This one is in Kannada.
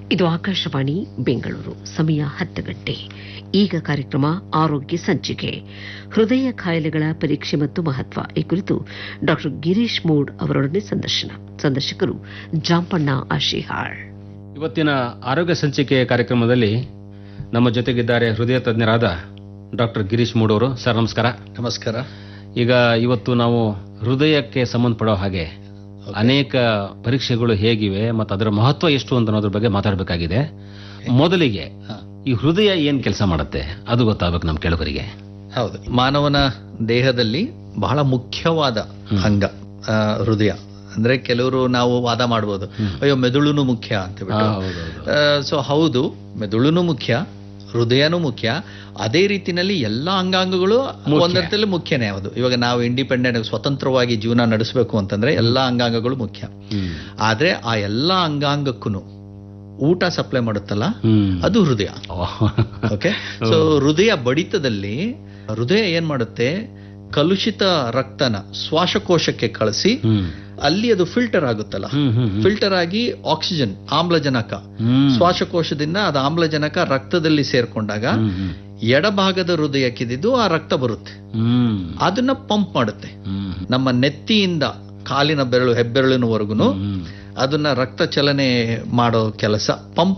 ಇದು ಆಕಾಶವಾಣಿ ಬೆಂಗಳೂರು ಸಮಯ ಹತ್ತು ಗಂಟೆ ಈಗ ಕಾರ್ಯಕ್ರಮ ಆರೋಗ್ಯ ಸಂಚಿಕೆ ಹೃದಯ ಕಾಯಿಲೆಗಳ ಪರೀಕ್ಷೆ ಮತ್ತು ಮಹತ್ವ ಈ ಕುರಿತು ಡಾಕ್ಟರ್ ಗಿರೀಶ್ ಮೂಡ್ ಅವರೊಡನೆ ಸಂದರ್ಶನ ಸಂದರ್ಶಕರು ಜಾಂಪಣ್ಣ ಆಶಿಹಾಳ್ ಇವತ್ತಿನ ಆರೋಗ್ಯ ಸಂಚಿಕೆ ಕಾರ್ಯಕ್ರಮದಲ್ಲಿ ನಮ್ಮ ಜೊತೆಗಿದ್ದಾರೆ ಹೃದಯ ತಜ್ಞರಾದ ಡಾಕ್ಟರ್ ಗಿರೀಶ್ ಮೂಡವರು ಸರ್ ನಮಸ್ಕಾರ ನಮಸ್ಕಾರ ಈಗ ಇವತ್ತು ನಾವು ಹೃದಯಕ್ಕೆ ಸಂಬಂಧಪಡೋ ಹಾಗೆ ಅನೇಕ ಪರೀಕ್ಷೆಗಳು ಹೇಗಿವೆ ಮತ್ತು ಅದರ ಮಹತ್ವ ಎಷ್ಟು ಅಂತ ಅನ್ನೋದ್ರ ಬಗ್ಗೆ ಮಾತಾಡಬೇಕಾಗಿದೆ ಮೊದಲಿಗೆ ಹಾ. ಈ ಹೃದಯ ಏನ್ ಕೆಲಸ ಮಾಡುತ್ತೆ ಅದು ಗೊತ್ತಾಗಬೇಕು ನಮ್ಮ ಕೇಳುಗರಿಗೆ ಹೌದು ಮಾನವನ ದೇಹದಲ್ಲಿ ಬಹಳ ಮುಖ್ಯವಾದ ಅಂಗ ಆ, ಹೃದಯ ಅಂದ್ರೆ ಕೆಲವರು ನಾವು ವಾದ ಮಾಡ್ಬೋದು ಅಯ್ಯೋ ಮೆದುಳುನು ಮುಖ್ಯ ಅಂತ ಹಾ, ಬಿಟ್ಟು ಹೌದೌದು. ಸೊ ಹೌದು ಮೆದುಳುನು ಮುಖ್ಯ ಹೃದಯನೂ ಮುಖ್ಯ ಅದೇ ರೀತಿನಲ್ಲಿ ಎಲ್ಲಾ ಅಂಗಾಂಗಗಳು ಒಂದರ್ಥದಲ್ಲಿ ಮುಖ್ಯನೇ ಹೌದು ಇವಾಗ ನಾವು ಇಂಡಿಪೆಂಡೆಂಟ್ ಸ್ವತಂತ್ರವಾಗಿ ಜೀವನ ನಡೆಸಬೇಕು ಅಂತಂದ್ರೆ ಎಲ್ಲಾ ಅಂಗಾಂಗಗಳು ಮುಖ್ಯ ಹ್ಮ್. ಆದ್ರೆ ಆ ಎಲ್ಲಾ ಅಂಗಾಂಗಕ್ಕೂ ಊಟ ಸಪ್ಲೈ ಮಾಡುತ್ತಲ್ಲ ಹ್ಮ್. ಅದು ಹೃದಯ ಓಹ್. ಓಕೆ ಸೊ ಹೃದಯ ಬಡಿತದಲ್ಲಿ ಹೃದಯ ಏನ್ ಮಾಡುತ್ತೆ ಕಲುಷಿತ ರಕ್ತನ ಶ್ವಾಸಕೋಶಕ್ಕೆ ಕಳಿಸಿ ಹ್ಮ್. ಅಲ್ಲಿ ಅದು ಫಿಲ್ಟರ್ ಆಗುತ್ತಲ್ಲ ಹ್ಮ್, ಹ್ಮ್, ಹ್ಮ್. ಫಿಲ್ಟರ್ ಆಗಿ ಆಕ್ಸಿಜನ್ ಆಮ್ಲಜನಕ ಹ್ಮ್. ಶ್ವಾಸಕೋಶದಿಂದ ಅದು ಆಮ್ಲಜನಕ ರಕ್ತದಲ್ಲಿ ಸೇರ್ಕೊಂಡಾಗ ಹ್ಮ್, ಹ್ಮ್. ಎಡಭಾಗದ ಹೃದಯಕ್ಕಿದ್ದು ಆ ರಕ್ತ ಬರುತ್ತೆ ಹ್ಮ್. ಅದನ್ನ ಪಂಪ್ ಮಾಡುತ್ತೆ ಹ್ಮ್. ನಮ್ಮ ನೆತ್ತಿಯಿಂದ ಕಾಲಿನ ಬೆರಳು ಹೆಬ್ಬೆರಳಿನವರೆಗೂ ಹ್ಮ್. ಅದನ್ನ ರಕ್ತ ಚಲನೆ ಮಾಡೋ ಕೆಲಸ ಪಂಪ್